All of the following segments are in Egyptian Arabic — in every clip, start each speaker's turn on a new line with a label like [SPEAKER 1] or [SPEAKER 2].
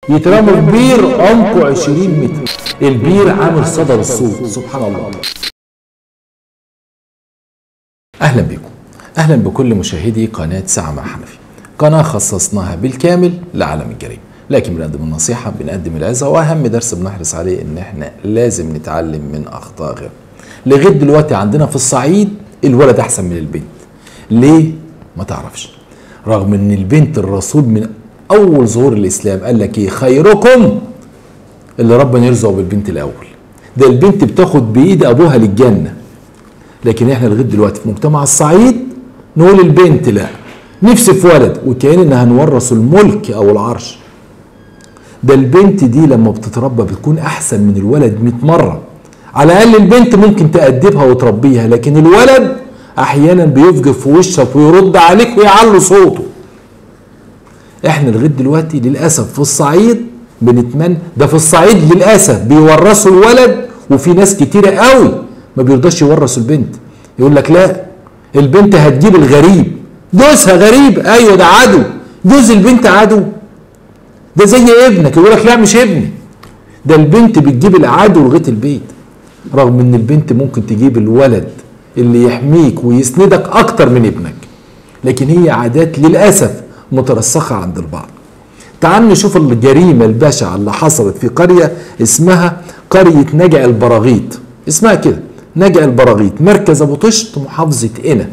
[SPEAKER 1] يترموا في بير عمقه 20 متر البير عامل صدى الصوت سبحان الله اهلا بكم اهلا بكل مشاهدي قناه ساعه مع حنفي قناه خصصناها بالكامل لعالم الجريمه لكن بنقدم النصيحه بنقدم العظه واهم درس بنحرص عليه ان احنا لازم نتعلم من اخطاء غيرنا لغايه دلوقتي عندنا في الصعيد الولد احسن من البنت ليه ما تعرفش رغم ان البنت الرسول من اول ظهور الاسلام قال لك ايه خيركم اللي ربنا يرزقه بالبنت الاول ده البنت بتاخد بايد ابوها للجنه لكن احنا لغايه دلوقتي في مجتمع الصعيد نقول البنت لا نفسي في ولد وكأن ان هنورث الملك او العرش ده البنت دي لما بتتربى بتكون احسن من الولد 100 مره على الاقل البنت ممكن تأدبها وتربيها لكن الولد احيانا بيفجر في وشك ويرد عليك ويعلي صوته احنا لغايه دلوقتي للاسف في الصعيد بنتمنى ده في الصعيد للاسف بيورثوا الولد وفي ناس كتيره قوي ما بيرضاش يورثوا البنت يقول لك لا البنت هتجيب الغريب جوزها غريب ايوه ده عدو جوز البنت عدو ده زي ابنك يقول لك لا مش ابني ده البنت بتجيب العدو لغايه البيت رغم ان البنت ممكن تجيب الولد اللي يحميك ويسندك اكتر من ابنك لكن هي عادات للاسف مترسخه عند البعض تعال نشوف الجريمه البشعه اللي حصلت في قريه اسمها قريه نجع البراغيث اسمها كده نجع البراغيث مركز ابو طشت محافظه قنا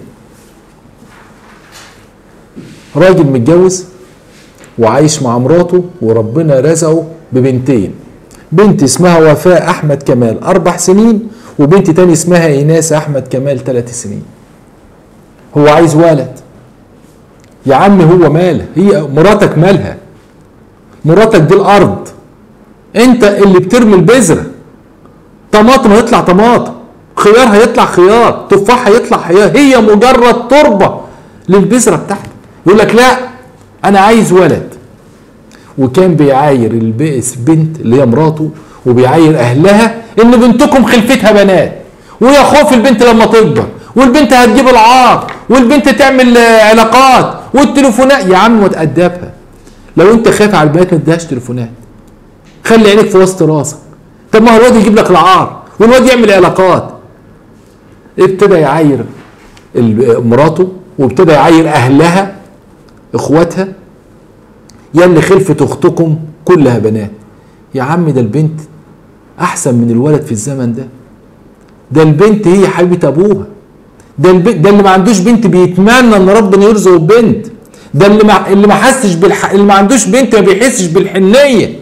[SPEAKER 1] راجل متجوز وعايش مع مراته وربنا رزقه ببنتين بنت اسمها وفاء احمد كمال اربع سنين وبنت تاني اسمها ايناس احمد كمال ثلاث سنين هو عايز ولد يا عم هو ماله هي مراتك مالها مراتك دي الارض انت اللي بترمي البذره طماطم هيطلع طماطم خيار هيطلع خيار تفاح هيطلع خيار هي مجرد تربه للبذره بتاعته يقول لك لا انا عايز ولد وكان بيعاير البئس بنت اللي هي مراته وبيعاير اهلها ان بنتكم خلفتها بنات ويا خوف البنت لما تكبر والبنت هتجيب العار والبنت تعمل علاقات والتليفونات يا عم ما تأدبها لو انت خايف على البنات ما تديهاش تليفونات خلي عينك في وسط راسك طب ما هو الواد يجيب لك العار والواد يعمل علاقات ابتدى يعاير مراته وابتدى يعاير اهلها اخواتها يا اللي خلفت اختكم كلها بنات يا عم ده البنت احسن من الولد في الزمن ده ده البنت هي حبيبه ابوها ده البنت ده اللي ما عندوش بنت بيتمنى ان ربنا يرزقه ببنت ده اللي ما اللي ما حسش بالح... اللي ما عندوش بنت ما بيحسش بالحنيه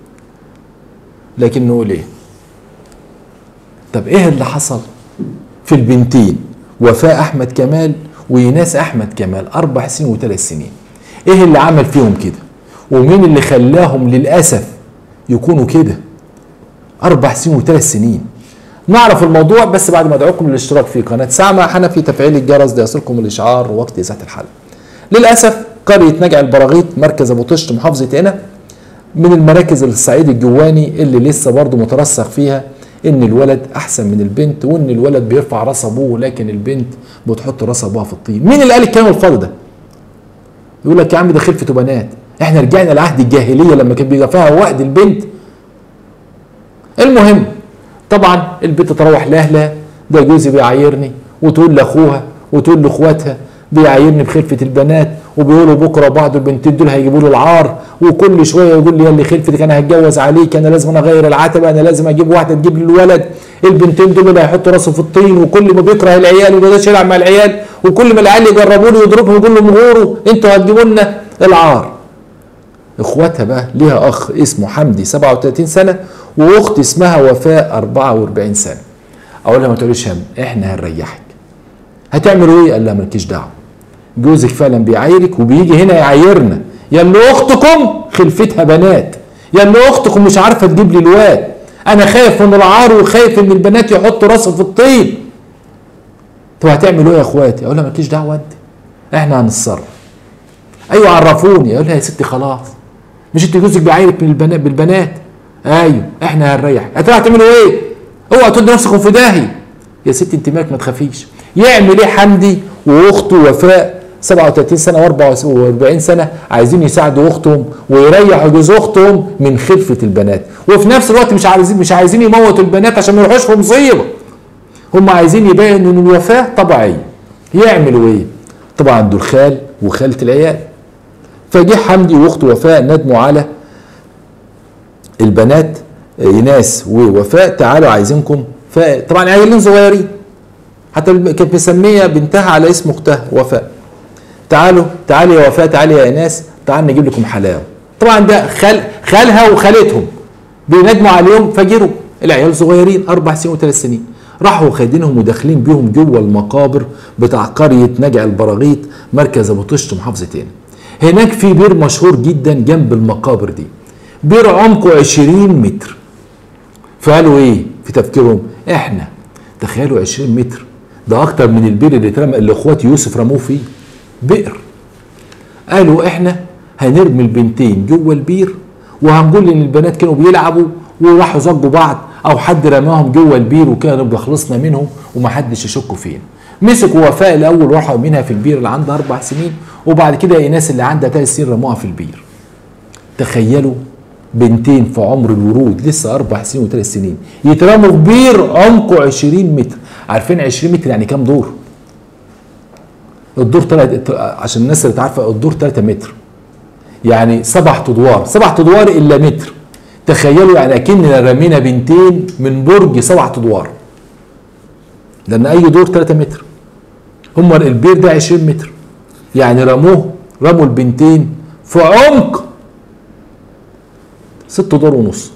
[SPEAKER 1] لكن نقول ايه طب ايه اللي حصل في البنتين وفاء احمد كمال ويناس احمد كمال اربع سنين وثلاث سنين ايه اللي عمل فيهم كده ومين اللي خلاهم للاسف يكونوا كده اربع سنين وثلاث سنين نعرف الموضوع بس بعد ما ادعوكم للاشتراك في قناه ساعه مع حنفي تفعيل الجرس ليصلكم الاشعار وقت اذاعه الحلقه للاسف قريه نجع البراغيث مركز ابو طشت محافظه قنا من المراكز الصعيد الجواني اللي لسه برضه مترسخ فيها ان الولد احسن من البنت وان الولد بيرفع راس ابوه لكن البنت بتحط راس ابوها في الطين مين اللي قال الكلام الفاضي ده يقول لك يا عم ده خلفته بنات احنا رجعنا لعهد الجاهليه لما كان بيبقى فيها وقت البنت المهم طبعا البنت تروح لاهلها ده جوزي بيعايرني وتقول لاخوها وتقول لاخواتها بيعايرني بخلفه البنات وبيقولوا بكره بعض البنتين دول هيجيبوا له العار وكل شويه يقول لي يا اللي خلفتك انا هتجوز عليك انا لازم اغير العتبه انا لازم اجيب واحده تجيب لي الولد البنتين دول اللي هيحطوا راسه في الطين وكل ما بيكره العيال وما يقدرش يلعب مع العيال وكل ما العيال يجربوا له ويضربهم يقول لهم غوروا انتوا هتجيبوا لنا العار اخواتها بقى ليها اخ اسمه حمدي 37 سنه واخت اسمها وفاء 44 سنه اقول لها ما تقوليش هم احنا هنريحك هتعملوا ايه قال لها مالكيش دعوه جوزك فعلا بيعايرك وبيجي هنا يعايرنا يا اللي اختكم خلفتها بنات يا اللي اختكم مش عارفه تجيب لي الواد انا خايف من العار وخايف ان البنات يحطوا راسهم في الطين طب هتعملوا ايه يا اخواتي اقول لها مالكيش دعوه انت احنا هنتصرف ايوه عرفوني اقول لها يا ستي خلاص مش انت جوزك بيعايرك من البنات بالبنات ايوه احنا هنريح هتروحوا تعملوا ايه اوعوا تودوا نفسكم في داهيه يا ستي انت مالك ما تخافيش يعمل ايه حمدي واخته وفاء 37 سنه و44 سنه عايزين يساعدوا اختهم ويريحوا جوز اختهم من خلفه البنات وفي نفس الوقت مش عايزين مش عايزين يموتوا البنات عشان ما يروحوش في مصيبه هم عايزين يبينوا ان الوفاه طبيعيه يعملوا ايه طبعا دول خال وخاله العيال فجه حمدي واخته وفاء ندموا على البنات ايناس ووفاء تعالوا عايزينكم طبعا عيالين صغيرين حتى كانت مسميه بنتها على اسم اختها وفاء تعالوا تعالي يا وفاء تعالي يا ايناس تعالوا نجيب لكم حلاوه طبعا ده خال خالها وخالتهم بيندموا عليهم فجروا العيال صغيرين اربع سنين وثلاث سنين راحوا خادينهم وداخلين بيهم جوه المقابر بتاع قريه نجع البراغيث مركز ابو طشت محافظه هنا هناك في بير مشهور جدا جنب المقابر دي بير عمقه 20 متر فقالوا ايه في تفكيرهم احنا تخيلوا 20 متر ده اكتر من البير اللي اترمى اللي اخوات يوسف رموه فيه بئر قالوا احنا هنرمي البنتين جوه البير وهنقول ان البنات كانوا بيلعبوا وراحوا زجوا بعض او حد رماهم جوه البير وكان خلصنا منهم ومحدش يشكوا فينا مسكوا وفاء الاول وراحوا منها في البير اللي عندها اربع سنين وبعد كده ايناس اللي عندها ثلاث سنين رموها في البير تخيلوا بنتين في عمر الورود لسه اربع سنين وثلاث سنين يترموا في بير عمقه 20 متر عارفين 20 متر يعني كام دور الدور تلات عشان الناس اللي عارفه الدور 3 متر يعني سبع ادوار سبع ادوار الا متر تخيلوا يعني اكننا رمينا بنتين من برج سبع ادوار لان اي دور 3 متر هم البير ده 20 متر يعني رموه رموا البنتين في عمق ست دور ونص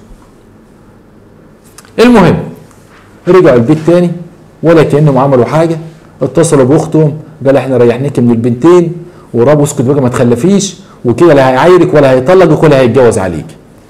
[SPEAKER 1] المهم رجعوا البيت تاني ولا كانهم عملوا حاجه اتصلوا باختهم قال احنا ريحناك من البنتين ورابوا اسكت بقى ما تخلفيش وكده لا هيعايرك ولا هيطلقك ولا هيتجوز عليك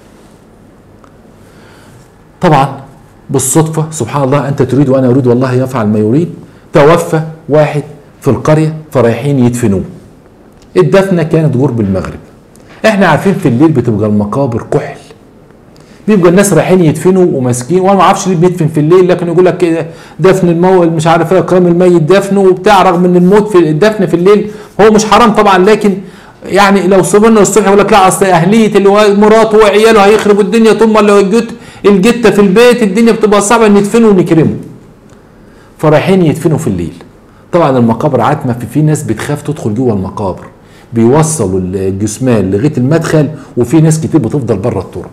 [SPEAKER 1] طبعا بالصدفة سبحان الله أنت تريد وأنا أريد والله يفعل ما يريد توفى واحد في القرية فرايحين يدفنوه الدفنة كانت قرب المغرب احنا عارفين في الليل بتبقى المقابر كحل بيبقى الناس رايحين يدفنوا وماسكين وانا ما اعرفش ليه بيدفن في الليل لكن يقول لك كده دفن الموت مش عارف ايه اكرام الميت دفنه وبتاع رغم ان الموت في الدفن في الليل هو مش حرام طبعا لكن يعني لو صبرنا الصبح يقول لك لا اصل اهليه اللي هو مراته وعياله هيخربوا الدنيا ثم لو الجت الجته في البيت الدنيا بتبقى صعبه ندفنه ونكرمه فرايحين يدفنوا في الليل طبعا المقابر عتمه في, في ناس بتخاف تدخل جوه المقابر بيوصلوا الجثمان لغايه المدخل وفي ناس كتير بتفضل بره التراب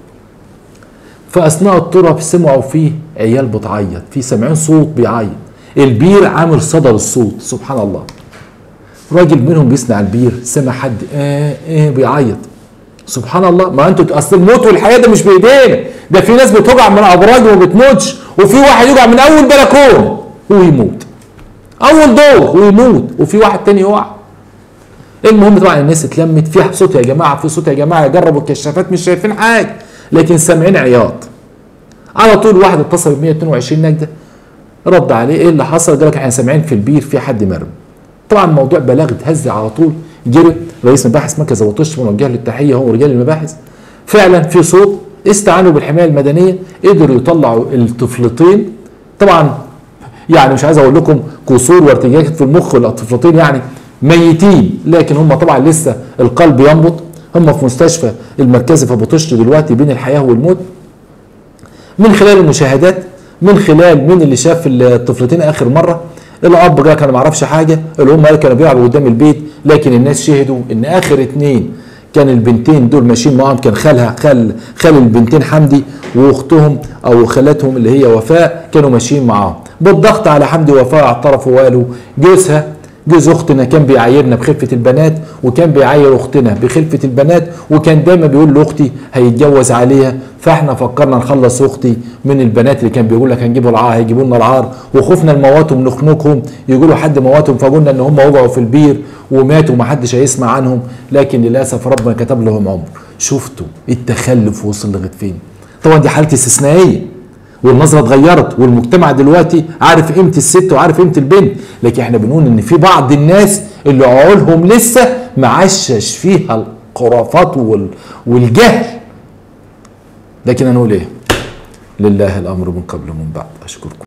[SPEAKER 1] فاثناء التراب سمعوا فيه عيال بتعيط في سامعين صوت بيعيط البير عامل صدى للصوت سبحان الله راجل منهم بيسمع البير سمع حد آه آه بيعيط سبحان الله ما انتوا اصل الموت والحياه ده مش بايدينا ده في ناس بتوجع من ابراج وما بتموتش وفي واحد يوجع من اول بلكون ويموت اول دور ويموت وفي واحد تاني يقع المهم طبعا الناس اتلمت في صوت يا جماعه في صوت يا جماعه جربوا الكشافات مش شايفين حاجه لكن سامعين عياط على طول واحد اتصل ب 122 نجده رد عليه ايه اللي حصل قال لك احنا سامعين في البير في حد مرمي طبعا الموضوع بلاغ اتهز على طول جري رئيس مباحث مركز ابو طش موجه له التحيه هو ورجال المباحث فعلا في صوت استعانوا بالحمايه المدنيه قدروا يطلعوا الطفلتين طبعا يعني مش عايز اقول لكم كسور وارتجاجات في المخ الطفلتين يعني ميتين لكن هم طبعا لسه القلب ينبض هم في مستشفى المركزي في ابو طشت دلوقتي بين الحياه والموت من خلال المشاهدات من خلال مين اللي شاف الطفلتين اخر مره الاب جه كان ما عرفش حاجه الام قال كانوا بيلعبوا قدام البيت لكن الناس شهدوا ان اخر اتنين كان البنتين دول ماشيين معاهم كان خالها خال خال البنتين حمدي واختهم او خالتهم اللي هي وفاء كانوا ماشيين معاهم بالضغط على حمدي وفاء اعترفوا وقالوا جوزها جوز اختنا كان بيعايرنا بخلفه البنات وكان بيعاير اختنا بخلفه البنات وكان دايما بيقول لاختي هيتجوز عليها فاحنا فكرنا نخلص اختي من البنات اللي كان بيقول لك هنجيبوا العار هيجيبوا لنا العار وخفنا نموتهم نخنقهم يقولوا حد موتهم فقلنا ان هم وضعوا في البير وماتوا ومحدش هيسمع عنهم لكن للاسف ربنا كتب لهم عمر شفتوا التخلف وصل لغايه فين طبعا دي حاله استثنائيه والنظره اتغيرت والمجتمع دلوقتي عارف قيمه الست وعارف قيمه البنت لكن احنا بنقول ان في بعض الناس اللي عقولهم لسه معشش فيها الخرافات والجهل لكن هنقول ايه لله الامر من قبل ومن بعد اشكركم